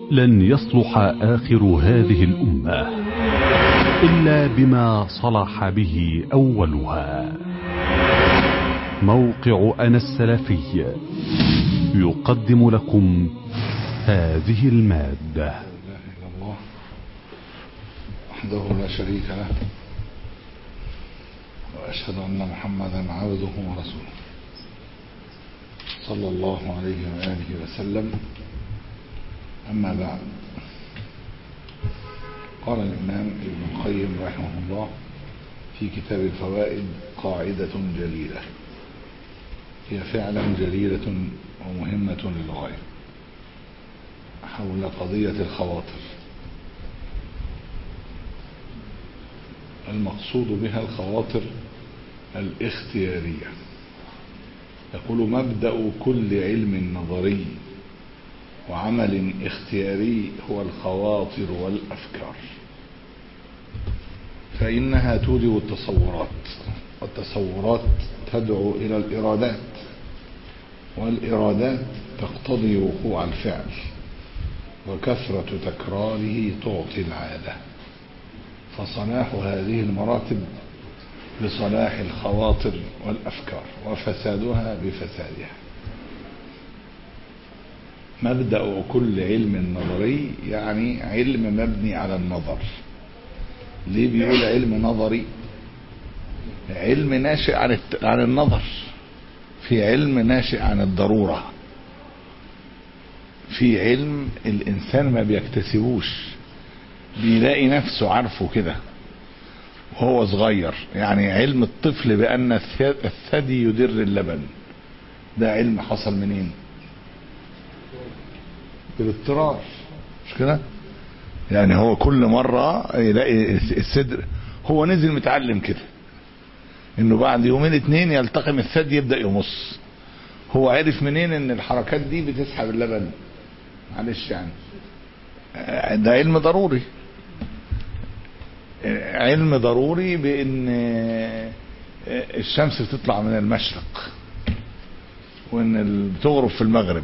لن يصلح آخر هذه الأمة إلا بما صلح به أولها موقع أنا السلفي يقدم لكم هذه المادة لا إله إلا الله وحده لا شريك له وأشهد أن محمدا عبده ورسوله صلى الله عليه وآله وسلم أما بعد قال الإمام ابن القيم رحمه الله في كتاب الفوائد قاعدة جليلة هي فعلا جليلة ومهمة للغاية حول قضية الخواطر المقصود بها الخواطر الاختيارية يقول مبدأ كل علم نظري وعمل اختياري هو الخواطر والأفكار فإنها توجب التصورات والتصورات تدعو إلى الإرادات والإرادات تقتضي وقوع الفعل وكثرة تكراره تعطي العادة فصلاح هذه المراتب بصلاح الخواطر والأفكار وفسادها بفسادها مبدأ كل علم نظري يعني علم مبني على النظر ليه بيقول علم نظري علم ناشئ عن عن النظر في علم ناشئ عن الضرورة في علم الإنسان ما بيكتسبوش بيلاقي نفسه عارفه كده وهو صغير يعني علم الطفل بأن الثدي يدر اللبن ده علم حصل منين بالاضطرار مش كده يعني هو كل مرة يلاقي الصدر هو نزل متعلم كده انه بعد يومين اتنين يلتقم الثدي يبدأ يمص هو عرف منين ان الحركات دي بتسحب اللبن معلش يعني ده علم ضروري علم ضروري بان الشمس بتطلع من المشرق وان بتغرب في المغرب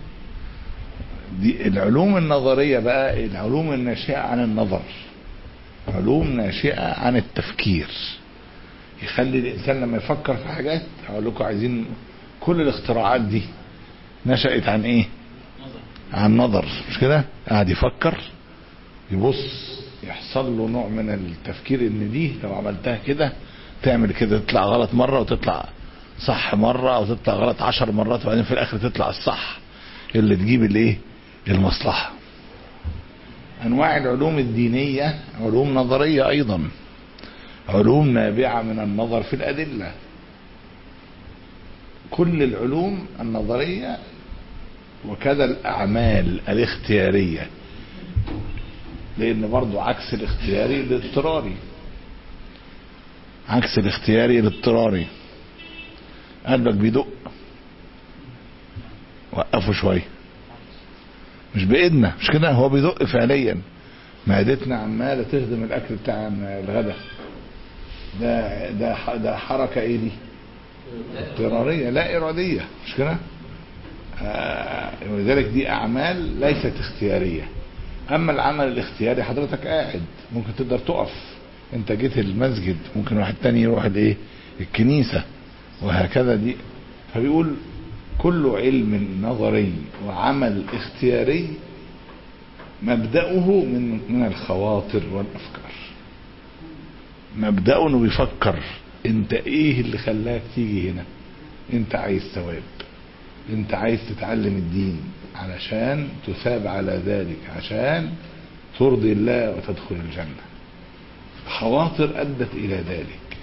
دي العلوم النظرية بقى العلوم الناشئة عن النظر علوم ناشئة عن التفكير يخلي الإنسان لما يفكر في حاجات هقول لكم عايزين كل الاختراعات دي نشأت عن ايه عن نظر مش كده قاعد يفكر يبص يحصل له نوع من التفكير ان دي لو عملتها كده تعمل كده تطلع غلط مرة وتطلع صح مرة او تطلع غلط عشر مرات وبعدين في الاخر تطلع الصح اللي تجيب الايه المصلحة انواع العلوم الدينية علوم نظرية ايضا علوم نابعة من النظر في الادلة كل العلوم النظرية وكذا الاعمال الاختيارية لان برضو عكس الاختياري الاضطراري عكس الاختياري الاضطراري قلبك بيدق وقفوا شويه مش بايدنا مش كده هو بيدق فعليا معدتنا عماله تهضم الاكل بتاع الغداء ده ده ده حركه ايه دي اضطراريه لا اراديه مش كده آه ولذلك دي اعمال ليست اختياريه اما العمل الاختياري حضرتك قاعد ممكن تقدر تقف انت جيت المسجد ممكن واحد تاني يروح الايه الكنيسه وهكذا دي فبيقول كل علم نظري وعمل اختياري مبدأه من من الخواطر والأفكار مبدأه انه بيفكر انت ايه اللي خلاك تيجي هنا انت عايز ثواب انت عايز تتعلم الدين علشان تثاب على ذلك عشان ترضي الله وتدخل الجنة خواطر أدت إلى ذلك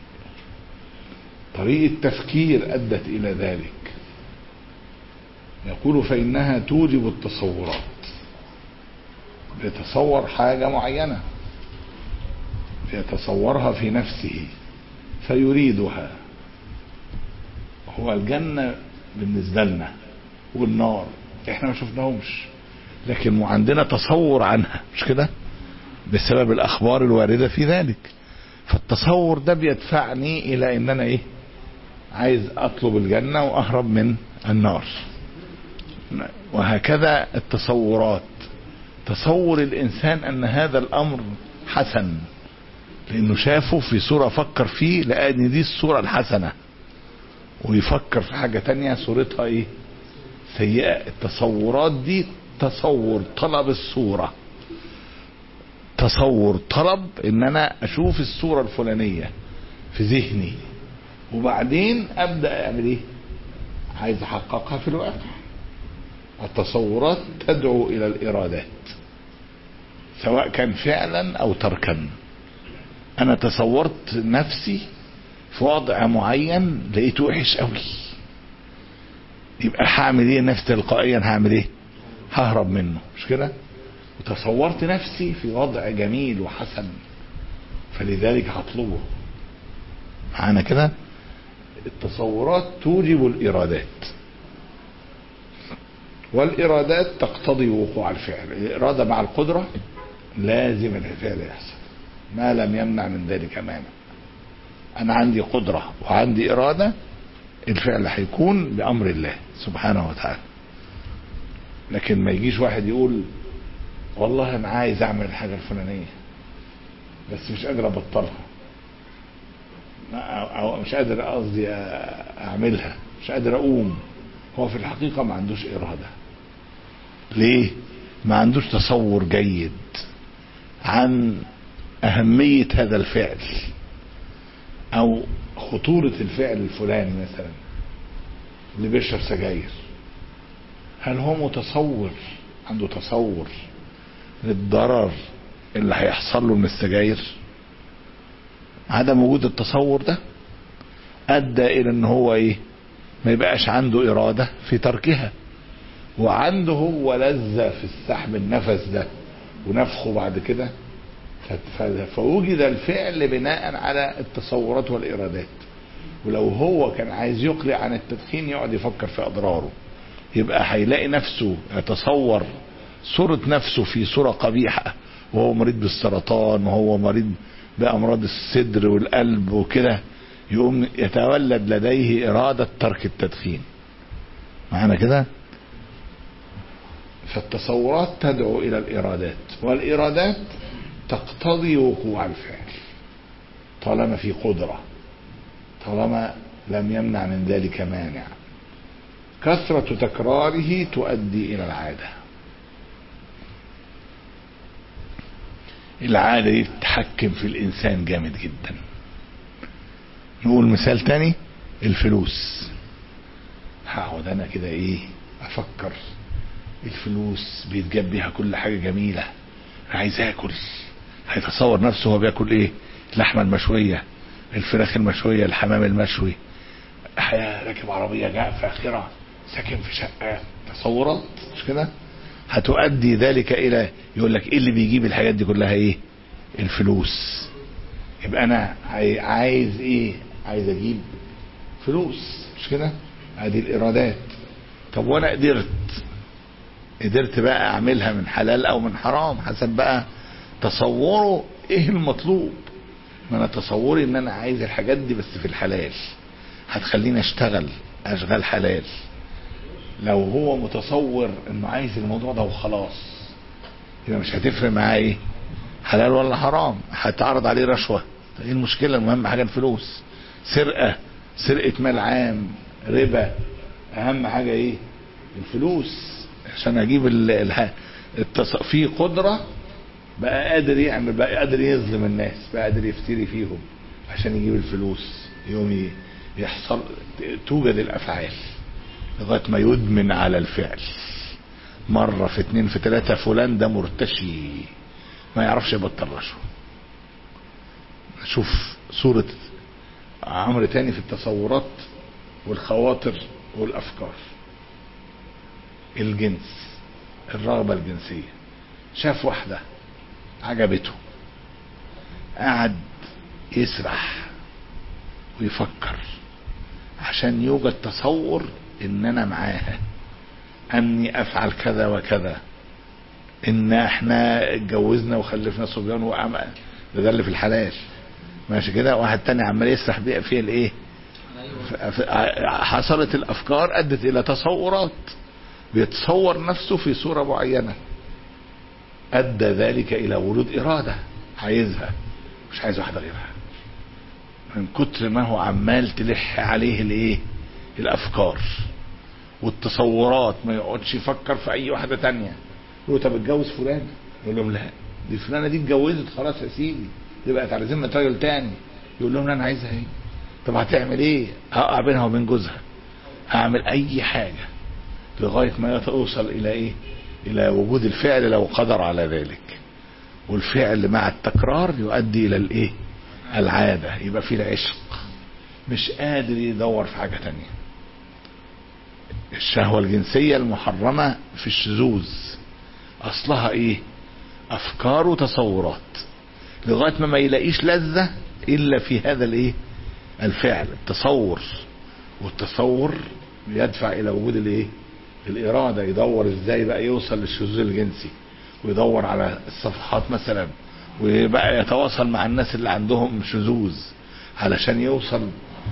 طريقة تفكير أدت إلى ذلك يقول فإنها توجب التصورات بيتصور حاجة معينة يتصورها في نفسه فيريدها هو الجنة بالنسبة لنا والنار احنا ما شفناهمش لكن عندنا تصور عنها مش كده بسبب الاخبار الواردة في ذلك فالتصور ده بيدفعني الى ان انا ايه عايز اطلب الجنة واهرب من النار وهكذا التصورات تصور الانسان ان هذا الامر حسن لانه شافه في صورة فكر فيه لقى ان دي الصورة الحسنة ويفكر في حاجة تانية صورتها ايه سيئة التصورات دي تصور طلب الصورة تصور طلب ان انا اشوف الصورة الفلانية في ذهني وبعدين ابدأ اعمل ايه عايز احققها في الواقع التصورات تدعو الى الارادات سواء كان فعلا او تركا انا تصورت نفسي في وضع معين لقيته وحش قوي يبقى هعمل ايه نفسي تلقائيا هعمل ايه ههرب منه مش كده وتصورت نفسي في وضع جميل وحسن فلذلك هطلبه معانا كده التصورات توجب الارادات والارادات تقتضي وقوع الفعل الاراده مع القدره لازم الفعل يحصل ما لم يمنع من ذلك مانع انا عندي قدره وعندي اراده الفعل هيكون بامر الله سبحانه وتعالى لكن ما يجيش واحد يقول والله انا عايز اعمل الحاجه الفلانيه بس مش قادر ابطلها او مش قادر قصدي اعملها مش قادر اقوم هو في الحقيقه ما عندوش اراده ليه ما عندوش تصور جيد عن اهميه هذا الفعل او خطوره الفعل الفلاني مثلا اللي بيشرب سجاير هل هو متصور عنده تصور للضرر اللي هيحصل له من السجاير عدم وجود التصور ده ادى الى ان هو ايه ما يبقاش عنده اراده في تركها وعنده هو لذه في السحب النفس ده ونفخه بعد كده فوجد الفعل بناء على التصورات والارادات ولو هو كان عايز يقلع عن التدخين يقعد يفكر في اضراره يبقى هيلاقي نفسه يتصور صورة نفسه في صورة قبيحة وهو مريض بالسرطان وهو مريض بأمراض الصدر والقلب وكده يقوم يتولد لديه إرادة ترك التدخين معنا كده فالتصورات تدعو إلى الإرادات والإرادات تقتضي وقوع الفعل طالما في قدرة طالما لم يمنع من ذلك مانع كثرة تكراره تؤدي إلى العادة العادة دي تتحكم في الإنسان جامد جدا نقول مثال تاني الفلوس هقعد أنا كده إيه أفكر الفلوس بيتجاب بيها كل حاجة جميلة عايز آكل هيتصور نفسه هو بياكل إيه اللحمة المشوية الفراخ المشوية الحمام المشوي حياة راكب عربية جاء فاخرة ساكن في شقة تصورات مش كده هتؤدي ذلك الى يقول لك ايه اللي بيجيب الحاجات دي كلها ايه الفلوس يبقى انا عايز ايه عايز اجيب فلوس مش كده ادي الارادات طب وانا قدرت قدرت بقى اعملها من حلال او من حرام حسب بقى تصوره ايه المطلوب ما انا تصوري ان انا عايز الحاجات دي بس في الحلال هتخليني اشتغل اشغال حلال لو هو متصور انه عايز الموضوع ده وخلاص يبقى مش هتفرق معاه ايه حلال ولا حرام هتعرض عليه رشوة ايه المشكلة المهم حاجة الفلوس سرقة سرقة مال عام ربا اهم حاجة ايه الفلوس عشان اجيب ال... ال... التص... في قدرة بقى قادر يعمل بقى قادر يظلم الناس بقى قادر يفتري فيهم عشان يجيب الفلوس يوم يحصل توجد الافعال لغايه ما يدمن على الفعل مرة في اتنين في تلاتة فلان ده مرتشي ما يعرفش يبطل رشوة نشوف صورة عمرو تاني في التصورات والخواطر والأفكار الجنس الرغبة الجنسية شاف واحدة عجبته قعد يسرح ويفكر عشان يوجد تصور ان انا معاها اني افعل كذا وكذا ان احنا اتجوزنا وخلفنا صبيان وعمل ده اللي في الحلال ماشي كده واحد تاني عمال يسرح بيها فيها الايه حصلت الافكار ادت الى تصورات بيتصور نفسه في صورة معينة ادى ذلك الى ورود اراده عايزها مش عايز واحده غيرها من كتر ما هو عمال تلح عليه الايه الافكار والتصورات ما يقعدش يفكر في اي واحده تانية يقول له طب اتجوز فلان يقول لهم لا دي فلانه دي اتجوزت خلاص يا سيدي دي بقت على ذمه راجل تاني يقول لهم لا انا عايزها ايه طب هتعمل ايه هقع بينها وبين جوزها هعمل اي حاجه لغايه ما توصل الى ايه الى وجود الفعل لو قدر على ذلك والفعل مع التكرار يؤدي الى الايه العاده يبقى فيه العشق مش قادر يدور في حاجه تانية الشهوه الجنسيه المحرمه في الشذوذ اصلها ايه افكار وتصورات لغايه ما ما يلاقيش لذه الا في هذا الايه الفعل التصور والتصور يدفع الى وجود الايه الاراده يدور ازاي بقى يوصل للشذوذ الجنسي ويدور على الصفحات مثلا وبقى يتواصل مع الناس اللي عندهم شذوذ علشان يوصل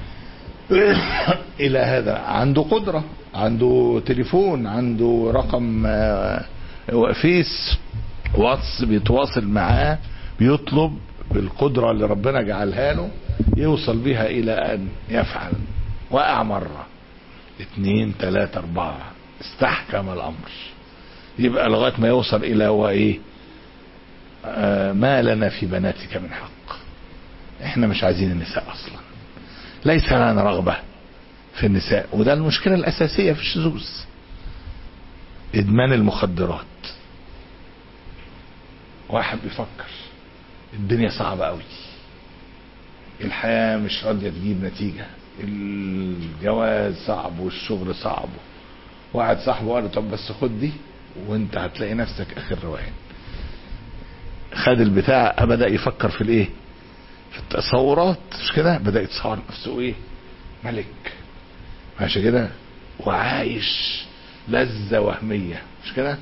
الى هذا عنده قدره عنده تليفون عنده رقم آه، فيس واتس بيتواصل معاه بيطلب بالقدره اللي ربنا جعلها له يوصل بها الى ان يفعل وقع مره اتنين تلاته اربعه استحكم الامر يبقى لغايه ما يوصل الى هو ايه آه ما لنا في بناتك من حق احنا مش عايزين النساء اصلا ليس لنا رغبه في النساء وده المشكله الاساسيه في الشذوذ ادمان المخدرات واحد بيفكر الدنيا صعبه قوي الحياه مش راضيه تجيب نتيجه الجواز صعب والشغل صعب واحد صاحبه قال له طب بس خد دي وانت هتلاقي نفسك اخر روقان خد البتاع بدا يفكر في الايه في التصورات مش كده بدا يتصور نفسه ايه ملك ماشي كده وعايش لذة وهمية مش كده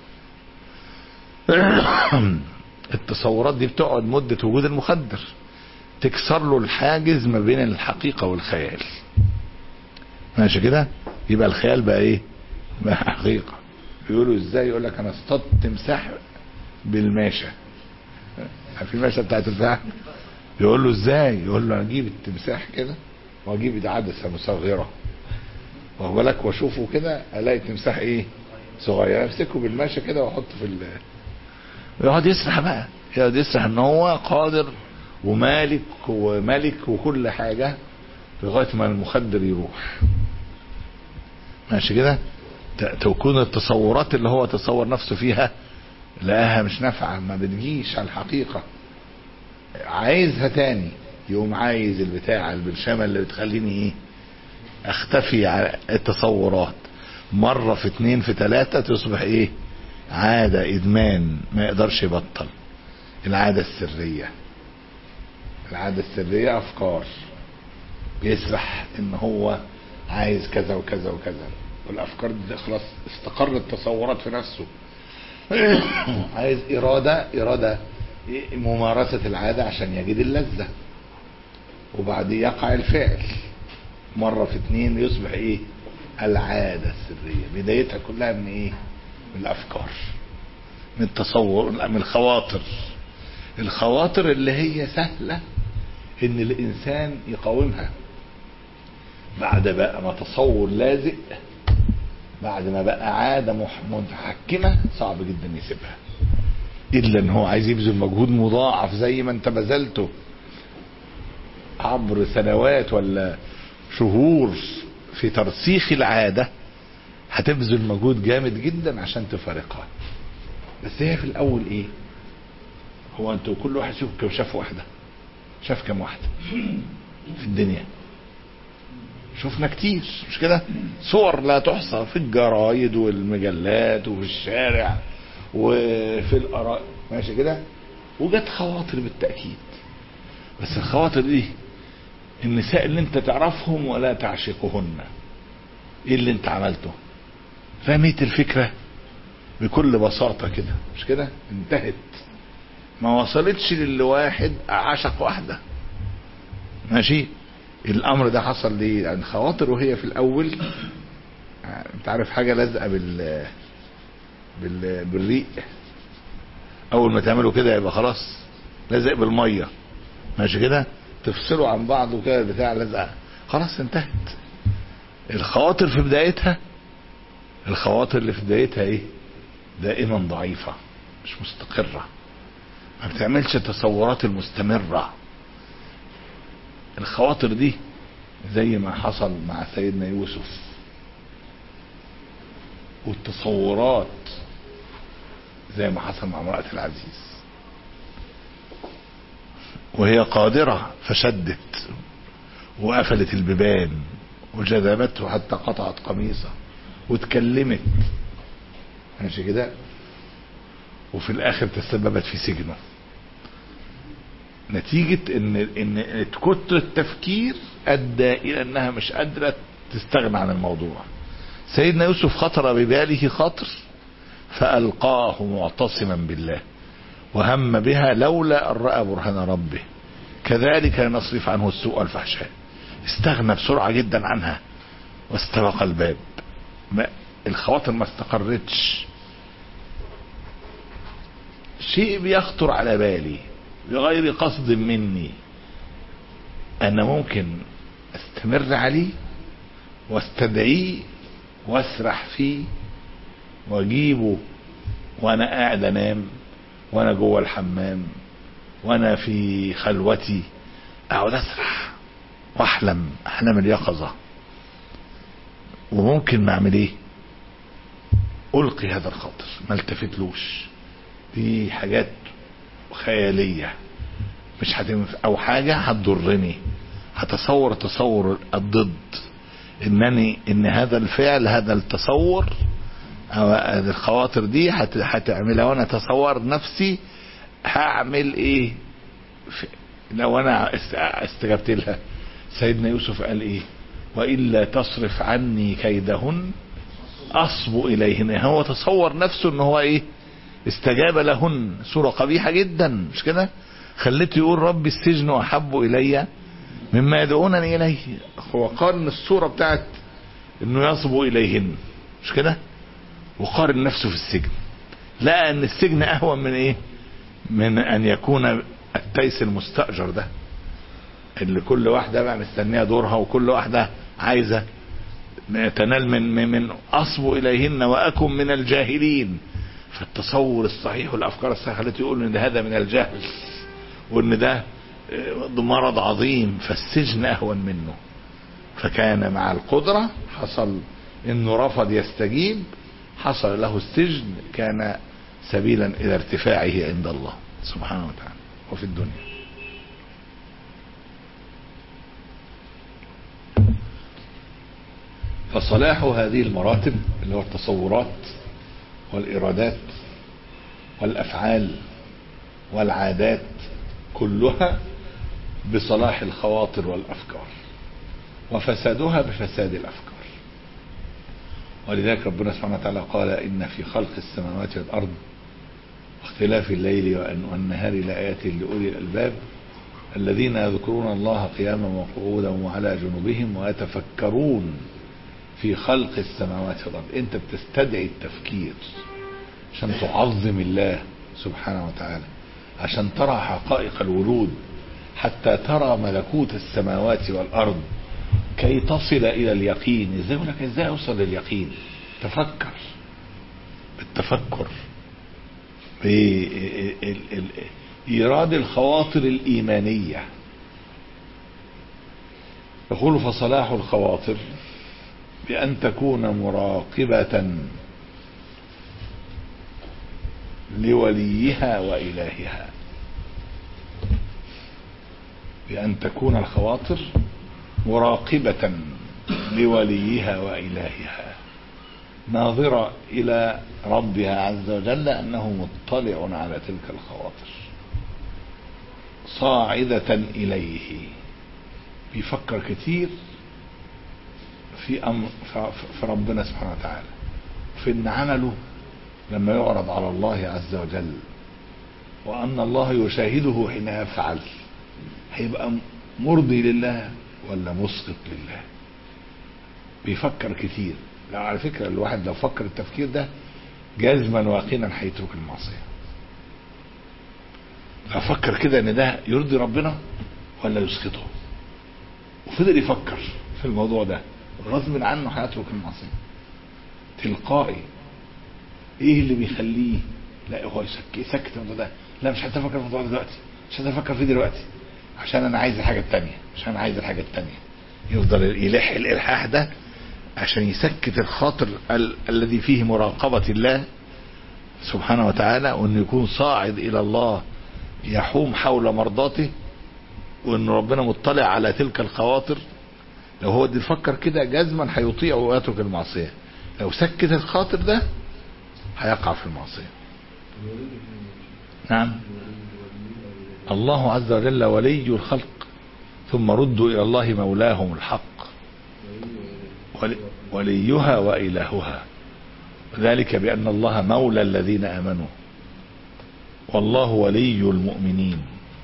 التصورات دي بتقعد مدة وجود المخدر تكسر له الحاجز ما بين الحقيقة والخيال ماشي كده يبقى الخيال بقى ايه بقى حقيقة يقولوا ازاي يقول لك انا اصطدت تمساح بالماشة في الماشة بتاعت الفحم يقول له ازاي يقول له اجيب التمساح كده واجيب عدسة مصغرة واخد بالك واشوفه كده الاقي التمساح ايه صغير امسكه بالماشة كده واحطه في ال يقعد يسرح بقى يقعد يسرح ان هو قادر ومالك وملك وكل حاجة لغاية ما المخدر يروح ماشي كده تكون التصورات اللي هو تصور نفسه فيها لقاها مش نافعة ما بتجيش على الحقيقة عايزها تاني يقوم عايز البتاع البرشامة اللي بتخليني ايه اختفي على التصورات مرة في اتنين في تلاتة تصبح ايه عادة ادمان ما يقدرش يبطل العادة السرية العادة السرية افكار بيسرح ان هو عايز كذا وكذا وكذا والافكار دي خلاص استقرت تصورات في نفسه عايز ارادة ارادة ممارسة العادة عشان يجد اللذة وبعدين يقع الفعل مرة في اتنين يصبح ايه العادة السرية بدايتها كلها من ايه من الافكار من التصور من الخواطر الخواطر اللي هي سهلة ان الانسان يقاومها بعد بقى ما تصور لازق بعد ما بقى عادة متحكمة صعب جدا يسيبها الا ان هو عايز يبذل مجهود مضاعف زي ما انت بذلته عبر سنوات ولا شهور في ترسيخ العادة هتبذل مجهود جامد جدا عشان تفارقها بس هي في الاول ايه هو انتوا كل واحد شوف كم شاف واحدة شاف كم واحدة في الدنيا شفنا كتير مش كده صور لا تحصى في الجرايد والمجلات وفي الشارع وفي الآراء ماشي كده وجت خواطر بالتأكيد بس الخواطر دي النساء اللي انت تعرفهم ولا تعشقهن ايه اللي انت عملته فهمت الفكرة بكل بساطة كده مش كده انتهت ما وصلتش للي واحد عشق واحدة ماشي الامر ده حصل ليه لان خواطر وهي في الاول انت عارف حاجة لازقة بال بال بالريق اول ما تعملوا كده يبقى خلاص لازق بالميه ماشي كده تفصلوا عن بعض وكده بتاع لازقه خلاص انتهت الخواطر في بدايتها الخواطر اللي في بدايتها ايه دائما ضعيفة مش مستقرة ما بتعملش التصورات المستمرة الخواطر دي زي ما حصل مع سيدنا يوسف والتصورات زي ما حصل مع امرأة العزيز وهي قادرة فشدت وقفلت البيبان وجذبته حتى قطعت قميصه واتكلمت ماشي كده وفي الاخر تسببت في سجنه نتيجة ان ان كتر التفكير ادى الى انها مش قادرة تستغنى عن الموضوع سيدنا يوسف خطر بباله خطر فالقاه معتصما بالله وهم بها لولا ان راى برهان ربه كذلك نصرف عنه السوء والفحشاء استغنى بسرعة جدا عنها واستبق الباب ما الخواطر ما استقرتش شيء بيخطر على بالي بغير قصد مني انا ممكن استمر عليه واستدعيه واسرح فيه واجيبه وانا قاعد انام وانا جوه الحمام وانا في خلوتي اقعد اسرح واحلم احلام اليقظه وممكن نعمل ايه القي هذا الخاطر ما التفتلوش دي حاجات خيالية مش هتنفع او حاجة هتضرني هتصور تصور الضد انني ان هذا الفعل هذا التصور او هذه الخواطر دي هتعملها وانا اتصور نفسي هعمل ايه لو انا استجبت لها سيدنا يوسف قال ايه والا تصرف عني كيدهن اصب اليهن هو تصور نفسه ان هو ايه استجاب لهن صورة قبيحة جدا مش كده خليته يقول ربي السجن احب الي مما يدعونني اليه هو قارن الصورة بتاعت انه يصب اليهن مش كده وقارن نفسه في السجن لقى ان السجن اهون من ايه من ان يكون التيس المستأجر ده اللي كل واحدة بقى مستنية دورها وكل واحدة عايزة تنال من من أصب إليهن وأكن من الجاهلين فالتصور الصحيح والأفكار الصحيحة التي يقول إن ده هذا من الجهل وإن ده مرض عظيم فالسجن أهون منه فكان مع القدرة حصل إنه رفض يستجيب حصل له السجن كان سبيلا إلى ارتفاعه عند الله سبحانه وتعالى وفي الدنيا فصلاح هذه المراتب اللي هو التصورات والإرادات والأفعال والعادات كلها بصلاح الخواطر والأفكار وفسادها بفساد الأفكار ولذلك ربنا سبحانه وتعالى قال إن في خلق السماوات والأرض واختلاف الليل والنهار لآيات لأولي الألباب الذين يذكرون الله قياما وقعودا وعلى جنوبهم ويتفكرون في خلق السماوات والارض انت بتستدعي التفكير عشان تعظم الله سبحانه وتعالى عشان ترى حقائق الوجود حتى ترى ملكوت السماوات والارض كي تصل الى اليقين ازاي يقول لك ازاي اوصل لليقين تفكر بالتفكر ايراد الخواطر الايمانيه يقول فصلاح الخواطر بأن تكون مراقبة لوليها وإلهها بأن تكون الخواطر مراقبة لوليها وإلهها ناظرة إلى ربها عز وجل أنه مطلع على تلك الخواطر صاعدة إليه بيفكر كتير في أمر في ربنا سبحانه وتعالى في ان عمله لما يعرض على الله عز وجل وان الله يشاهده حين يفعل هيبقى مرضي لله ولا مسقط لله بيفكر كتير لو على فكرة الواحد لو فكر التفكير ده جازما واقنا هيترك المعصية افكر كده ان ده يرضي ربنا ولا يسخطه وفضل يفكر في الموضوع ده غصب عنه هيترك المعصيه تلقائي ايه اللي بيخليه لا هو يسك- يسكت الموضوع ده لا مش هتفكر في الموضوع ده دلوقتي مش هتفكر فيه دلوقتي عشان انا عايز الحاجه التانية عشان انا عايز الحاجه التانية يفضل يلح الالحاح ده عشان يسكت الخاطر ال- الذي فيه مراقبه الله سبحانه وتعالى وانه يكون صاعد الى الله يحوم حول مرضاته وان ربنا مطلع على تلك الخواطر لو هو دي يفكر كده جزما هيطيع ويترك المعصيه لو سكت الخاطر ده هيقع في المعصيه نعم الله عز وجل ولي الخلق ثم ردوا الى الله مولاهم الحق ولي وليها والهها ذلك بان الله مولى الذين امنوا والله ولي المؤمنين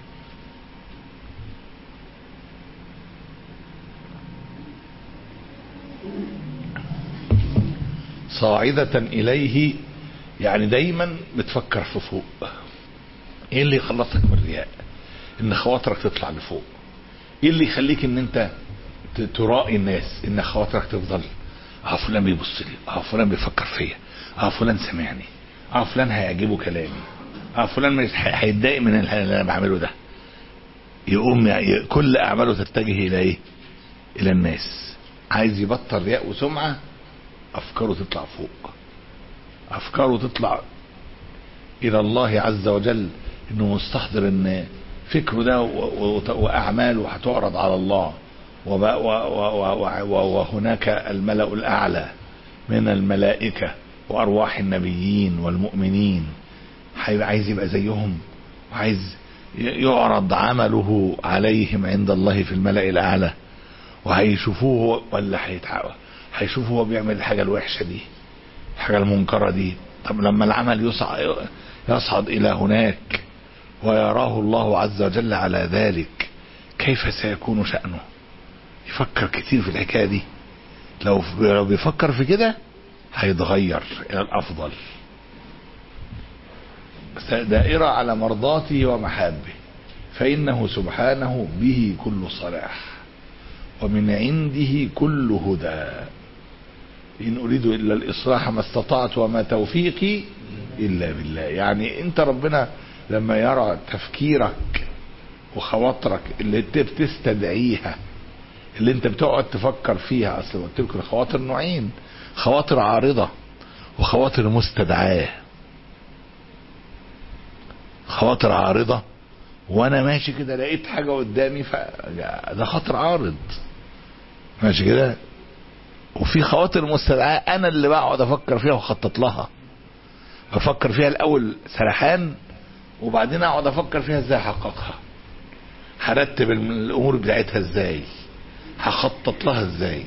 صاعدة إليه يعني دايما بتفكر في فوق ايه اللي يخلصك من الرياء ان خواطرك تطلع لفوق ايه اللي يخليك ان انت ت- ترائي الناس ان خواطرك تفضل اه فلان بيبص لي اه فلان بيفكر فيا اه فلان سمعني اه فلان هيعجبه كلامي اه فلان مش- ه- هيتضايق من اللي انا بعمله ده يقوم ي- كل اعماله تتجه الى ايه الى الناس عايز يبطل رياء وسمعه افكاره تطلع فوق افكاره تطلع الى الله عز وجل انه مستحضر ان فكره ده و- و- واعماله هتعرض على الله وب- و- و- و- و- وهناك الملأ الاعلى من الملائكه وارواح النبيين والمؤمنين هيبقى عايز يبقى زيهم وعايز ي- يعرض عمله عليهم عند الله في الملأ الاعلى وهيشوفوه ولا هيتع- هيشوفوا هو بيعمل الحاجه الوحشه دي الحاجه المنكره دي طب لما العمل يصعد يصعد الى هناك ويراه الله عز وجل على ذلك كيف سيكون شأنه يفكر كتير في الحكايه دي لو لو بيفكر في كده هيتغير الى الافضل دائرة على مرضاته ومحابه فإنه سبحانه به كل صلاح ومن عنده كل هدى إن أريد إلا الإصلاح ما استطعت وما توفيقي إلا بالله يعني أنت ربنا لما يرى تفكيرك وخواطرك اللي انت بتستدعيها اللي انت بتقعد تفكر فيها اصل قلت لكم الخواطر نوعين خواطر عارضة وخواطر مستدعاه خواطر عارضة وانا ماشي كده لقيت حاجة قدامي ف... ده خاطر عارض ماشي كده وفي خواطر مستدعاة انا اللي بقعد افكر فيها واخطط لها بفكر فيها الاول سرحان وبعدين اقعد افكر فيها ازاي احققها هرتب الامور بتاعتها ازاي هخطط لها ازاي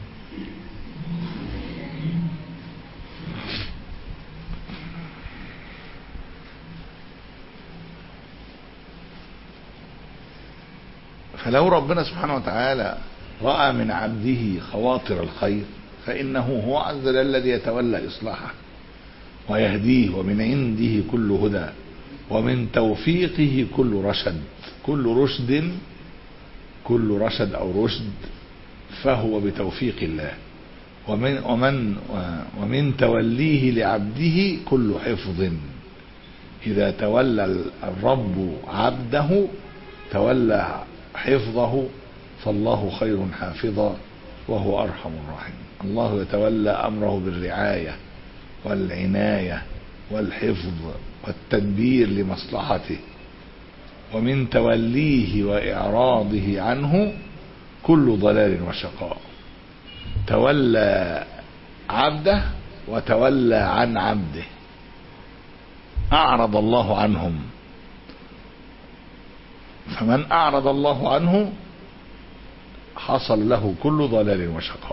فلو ربنا سبحانه وتعالى رأى من عبده خواطر الخير فإنه هو عز وجل الذي يتولى إصلاحه ويهديه ومن عنده كل هدى ومن توفيقه كل رشد كل رشد كل رشد أو رشد فهو بتوفيق الله ومن ومن ومن توليه لعبده كل حفظ إذا تولى الرب عبده تولى حفظه فالله خير حافظا وهو أرحم الراحمين الله يتولى أمره بالرعاية والعناية والحفظ والتدبير لمصلحته ومن توليه وإعراضه عنه كل ضلال وشقاء تولى عبده وتولى عن عبده أعرض الله عنهم فمن أعرض الله عنه حصل له كل ضلال وشقاء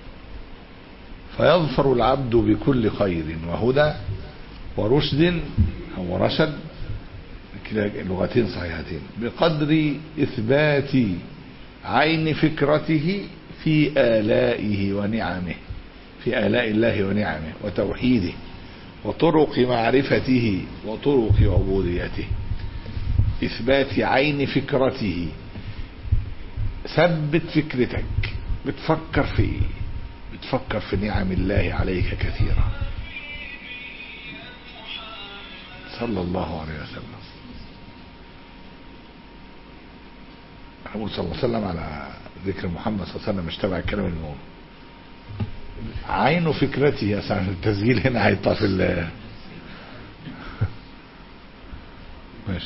فيظفر العبد بكل خير وهدى ورشد أو رشد كلا لغتين صحيحتين بقدر إثبات عين فكرته في آلائه ونعمه في آلاء الله ونعمه وتوحيده وطرق معرفته وطرق عبوديته إثبات عين فكرته ثبت فكرتك بتفكر في ايه بتفكر في نعم الله عليك كثيرا صلى الله عليه وسلم أقول صلى الله عليه وسلم على ذكر محمد صلى الله عليه وسلم مش تبع الكلام المهم عين فكرته يا سعد التسجيل هنا هيطفي ال ماشي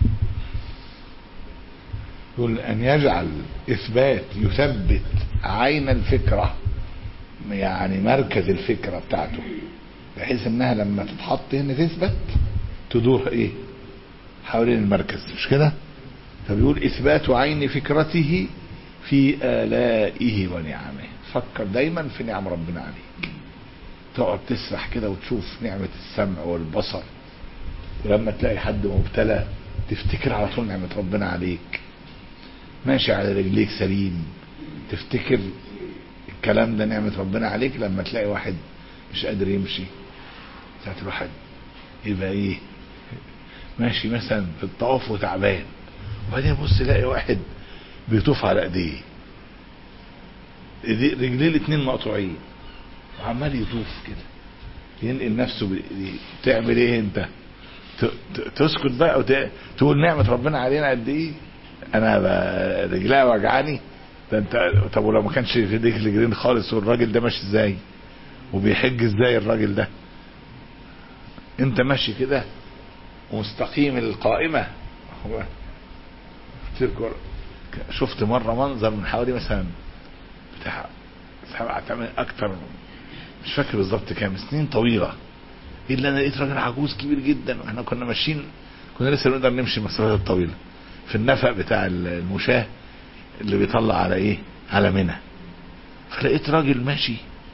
يقول أن يجعل إثبات يثبت عين الفكرة يعني مركز الفكرة بتاعته بحيث انها لما تتحط هنا تثبت تدور ايه حوالين المركز مش كده فبيقول اثبات عين فكرته في آلائه ونعمه فكر دايما في نعم ربنا عليك تقعد تسرح كده وتشوف نعمة السمع والبصر ولما تلاقي حد مبتلى تفتكر على طول نعمة ربنا عليك ماشي على رجليك سليم تفتكر الكلام ده نعمة ربنا عليك لما تلاقي واحد مش قادر يمشي ساعة الواحد يبقى ايه ماشي مثلا في الطواف وتعبان وبعدين يبص يلاقي واحد بيطوف على ايديه إيديه- رجليه الاتنين مقطوعين وعمال يطوف كده ينقل نفسه بايديه تعمل ايه انت ت- ت- تسكت بقى وت... تقول نعمة ربنا علينا قد ايه انا ب- رجليا وجعاني ده انت طب ولو ما كانش في ايديك رجلين خالص والراجل ده ماشي ازاي وبيحج ازاي الراجل ده انت ماشي كده مستقيم القائمة هو تذكر شفت مرة منظر من حوالي مثلا بتاع سبعة تمن اكتر مش فاكر بالظبط كام سنين طويلة الا انا لقيت راجل عجوز كبير جدا واحنا كنا ماشيين كنا لسه نقدر نمشي المسافات الطويلة في النفق بتاع المشاه اللي بيطلع على ايه على منى فلقيت راجل ماشي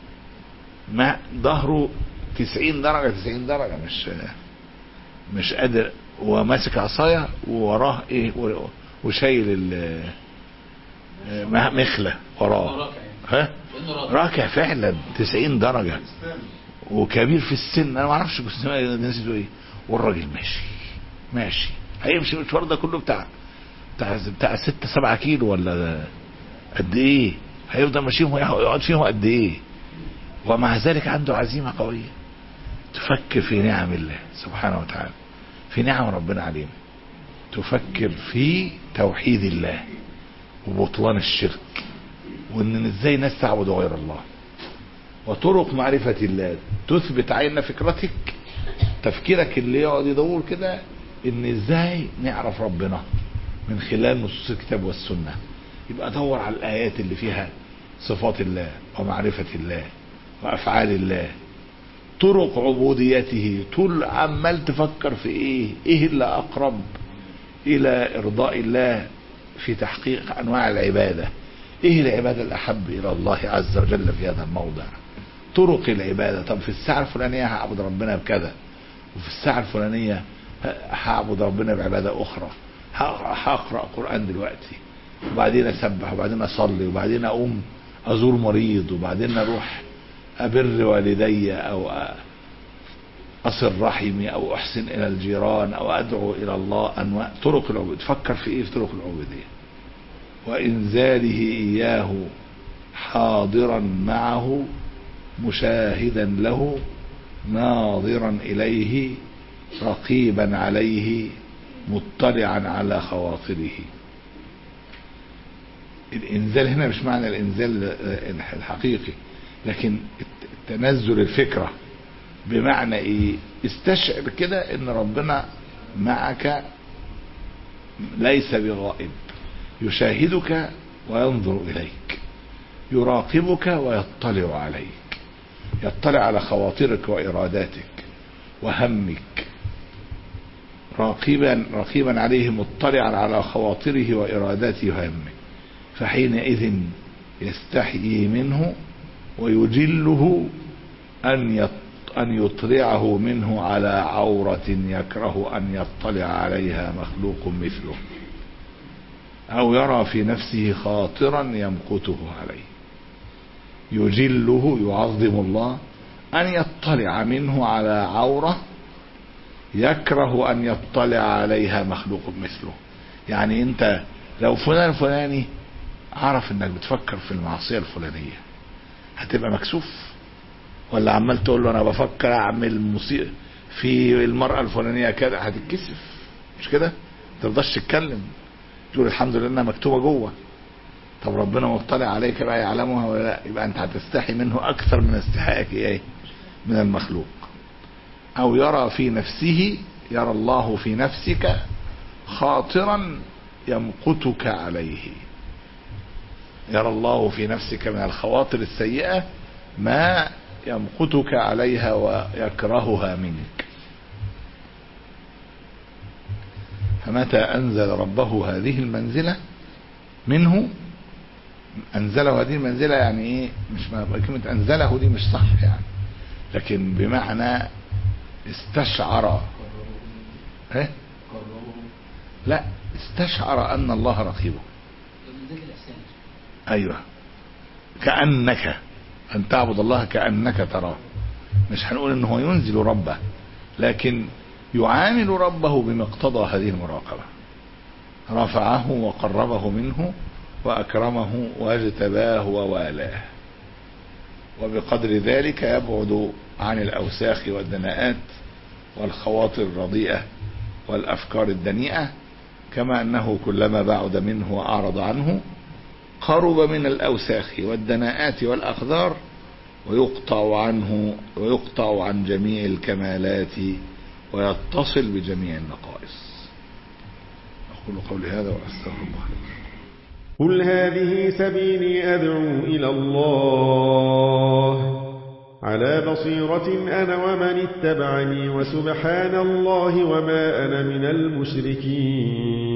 مع ظهره 90 درجة 90 درجة مش مش قادر وماسك عصاية ووراه ايه و- وشايل ال م- مخلة وراه ها راكع فعلا 90 درجة وكبير في السن انا ما اعرفش كنت نسيته ايه والراجل ماشي ماشي هيمشي المشوار ده كله بتاع بتاع بتاع 6 7 كيلو ولا قد ايه هيفضل ماشيهم ويقعد فيهم قد ايه ومع ذلك عنده عزيمة قوية تفكر في نعم الله سبحانه وتعالى في نعم ربنا علينا تفكر في توحيد الله وبطلان الشرك وان ازاي ناس تعبد غير الله وطرق معرفة الله تثبت عين فكرتك تفكيرك اللي يقعد يدور كده ان ازاي نعرف ربنا من خلال نصوص الكتاب والسنة يبقى دور على الآيات اللي فيها صفات الله ومعرفة الله وأفعال الله طرق عبوديته طول عمال تفكر في ايه ايه اللي اقرب الى ارضاء الله في تحقيق انواع العبادة ايه العبادة الاحب الى الله عز وجل في هذا الموضع طرق العبادة طب في الساعة الفلانية هعبد ربنا بكذا وفي الساعة الفلانية هعبد ربنا بعبادة اخرى هقرأ قرآن دلوقتي وبعدين اسبح وبعدين اصلي وبعدين اقوم ازور مريض وبعدين اروح أبر والدي أو أصل رحمي أو أحسن إلى الجيران أو أدعو إلى الله أنواع طرق العبودية تفكر في إيه في طرق العبودية وإنزاله إياه حاضرا معه مشاهدا له ناظرا إليه رقيبا عليه مطلعا على خواطره الإنزال هنا مش معنى الإنزال الحقيقي لكن تنزل الفكرة بمعنى ايه استشعر كده ان ربنا معك ليس بغائب يشاهدك وينظر اليك يراقبك ويطلع عليك يطلع على خواطرك واراداتك وهمك راقبا راقبا عليه مطلعا على خواطره واراداته وهمه فحينئذ يستحيي منه ويجله أن أن يطلعه منه على عورة يكره أن يطلع عليها مخلوق مثله أو يرى في نفسه خاطرا يمقته عليه يجله يعظم الله أن يطلع منه على عورة يكره أن يطلع عليها مخلوق مثله يعني أنت لو فلان فلاني عرف أنك بتفكر في المعصية الفلانية هتبقى مكسوف ولا عمال تقول له أنا بفكر أعمل مصيبة في المرأة الفلانية كده هتتكسف مش كده؟ ما ترضاش تتكلم تقول الحمد لله انها مكتوبة جوه طب ربنا مطلع عليك بقى يعلمها ولا لا يبقى انت هتستحي منه اكثر من استحائك ايه من المخلوق او يرى في نفسه يرى الله في نفسك خاطرا يمقتك عليه يرى الله في نفسك من الخواطر السيئة ما يمقتك عليها ويكرهها منك فمتى أنزل ربه هذه المنزلة منه أنزله هذه المنزلة يعني إيه مش ما كلمة أنزله دي مش صح يعني لكن بمعنى استشعر إيه؟ لا استشعر أن الله رقيبه أيوه كأنك أن تعبد الله كأنك تراه مش هنقول إن هو ينزل ربه لكن يعامل ربه بمقتضى هذه المراقبة رفعه وقربه منه وأكرمه واجتباه ووالاه وبقدر ذلك يبعد عن الأوساخ والدناءات والخواطر الرديئة والأفكار الدنيئة كما أنه كلما بعد منه وأعرض عنه قرب من الأوساخ والدناءات والأقدار ويقطع عنه ويقطع عن جميع الكمالات ويتصل بجميع النقائص أقول قولي هذا وأستغفر الله لي قل هذه سبيلي أدعو إلى الله على بصيرة أنا ومن اتبعني وسبحان الله وما أنا من المشركين